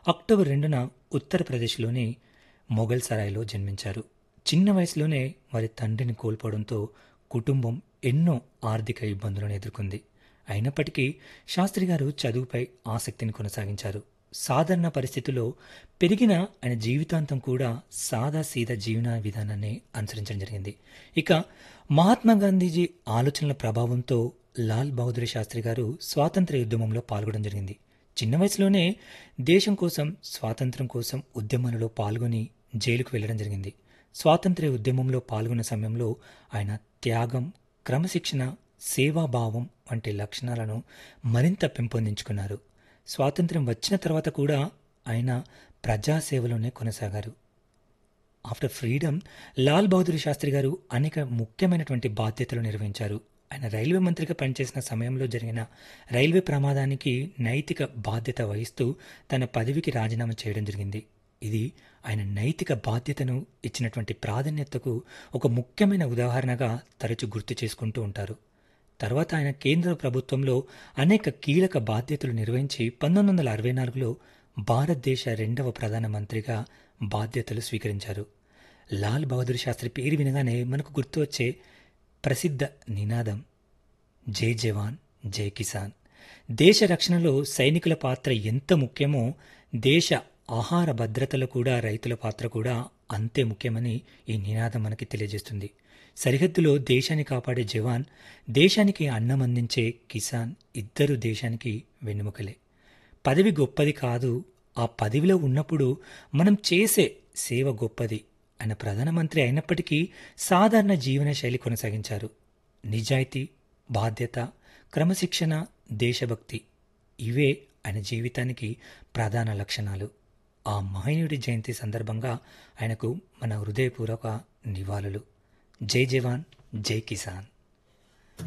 October రెండున ఉత్తరప్రదేశ్లోని మొఘల్ సరాయ్లో జన్మించారు చిన్న వయసులోనే వారి తండ్రిని కోల్పోవడంతో కుటుంబం ఎన్నో ఆర్థిక ఇబ్బందులను ఎదుర్కొంది అయినప్పటికీ శాస్త్రి గారు చదువుపై ఆసక్తిని కొనసాగించారు సాధారణ పరిస్థితుల్లో పెరిగిన ఆయన జీవితాంతం కూడా సాదా సీదా జీవన విధానాన్ని అనుసరించడం జరిగింది ఇక మహాత్మా గాంధీజీ ఆలోచనల ప్రభావంతో లాల్ బహదూర్ శాస్త్రి గారు స్వాతంత్ర ఉద్యమంలో పాల్గొనడం జరిగింది చిన్న వయసులోనే దేశం కోసం స్వాతంత్రం కోసం ఉద్యమాలలో పాల్గొని జైలుకు వెళ్లడం జరిగింది స్వాతంత్ర్య ఉద్యమంలో పాల్గొన్న సమయంలో ఆయన త్యాగం క్రమశిక్షణ సేవాభావం వంటి లక్షణాలను మరింత పెంపొందించుకున్నారు స్వాతంత్ర్యం వచ్చిన తర్వాత కూడా ఆయన ప్రజాసేవలోనే కొనసాగారు ఆఫ్టర్ ఫ్రీడమ్ లాల్ బహదూర్ శాస్త్రి గారు అనేక ముఖ్యమైనటువంటి బాధ్యతలు నిర్వహించారు ఆయన రైల్వే మంత్రిగా పనిచేసిన సమయంలో జరిగిన రైల్వే ప్రమాదానికి నైతిక బాధ్యత వహిస్తూ తన పదవికి రాజీనామా చేయడం జరిగింది ఇది ఆయన నైతిక బాధ్యతను ఇచ్చినటువంటి ప్రాధాన్యతకు ఒక ముఖ్యమైన ఉదాహరణగా తరచు గుర్తు చేసుకుంటూ ఉంటారు తర్వాత ఆయన కేంద్ర ప్రభుత్వంలో అనేక కీలక బాధ్యతలు నిర్వహించి పంతొమ్మిది వందల అరవై నాలుగులో భారతదేశ రెండవ ప్రధానమంత్రిగా బాధ్యతలు స్వీకరించారు లాల్ బహదూర్ శాస్త్రి పేరు వినగానే మనకు గుర్తు వచ్చే ప్రసిద్ధ నినాదం జై జవాన్ జై కిసాన్ దేశ రక్షణలో సైనికుల పాత్ర ఎంత ముఖ్యమో దేశ ఆహార భద్రతలో కూడా రైతుల పాత్ర కూడా అంతే ముఖ్యమని ఈ నినాదం మనకి తెలియజేస్తుంది సరిహద్దులో దేశాన్ని కాపాడే జవాన్ దేశానికి అన్నం అందించే కిసాన్ ఇద్దరు దేశానికి వెన్నెముకలే పదవి గొప్పది కాదు ఆ పదవిలో ఉన్నప్పుడు మనం చేసే సేవ గొప్పది ఆయన ప్రధానమంత్రి అయినప్పటికీ సాధారణ జీవన శైలి కొనసాగించారు నిజాయితీ బాధ్యత క్రమశిక్షణ దేశభక్తి ఇవే ఆయన జీవితానికి ప్రధాన లక్షణాలు ఆ మహనీయుడి జయంతి సందర్భంగా ఆయనకు మన హృదయపూర్వక నివాళులు జై జవాన్ జై కిసాన్